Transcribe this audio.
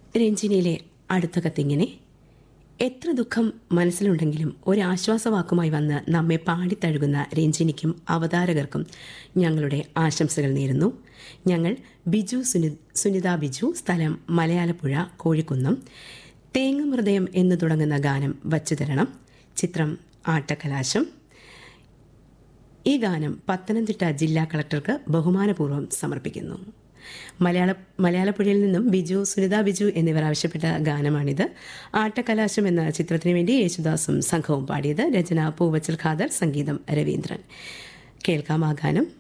രഞ്ജിനിയിലെ അടുത്ത കത്തിങ്ങനെ എത്ര ദുഃഖം മനസ്സിലുണ്ടെങ്കിലും ഒരാശ്വാസവാക്കുമായി വന്ന് നമ്മെ പാടിത്തഴുകുന്ന രഞ്ജിനിക്കും അവതാരകർക്കും ഞങ്ങളുടെ ആശംസകൾ നേരുന്നു ഞങ്ങൾ ബിജു സുനി സുനിത ബിജു സ്ഥലം മലയാളപ്പുഴ കോഴിക്കുന്നം തേങ്ങമൃദയം എന്ന് തുടങ്ങുന്ന ഗാനം വച്ചു തരണം ചിത്രം ആട്ടക്കലാശം ഈ ഗാനം പത്തനംതിട്ട ജില്ലാ കളക്ടർക്ക് ബഹുമാനപൂർവ്വം സമർപ്പിക്കുന്നു മലയാള മലയാളപ്പുഴയിൽ നിന്നും ബിജു സുനിത ബിജു എന്നിവർ ആവശ്യപ്പെട്ട ഗാനമാണിത് ആട്ടക്കലാശം എന്ന ചിത്രത്തിനു വേണ്ടി യേശുദാസും സംഘവും പാടിയത് രചന പൂവച്ചൽ ഖാദർ സംഗീതം രവീന്ദ്രൻ കേൾക്കാം ആ ഗാനം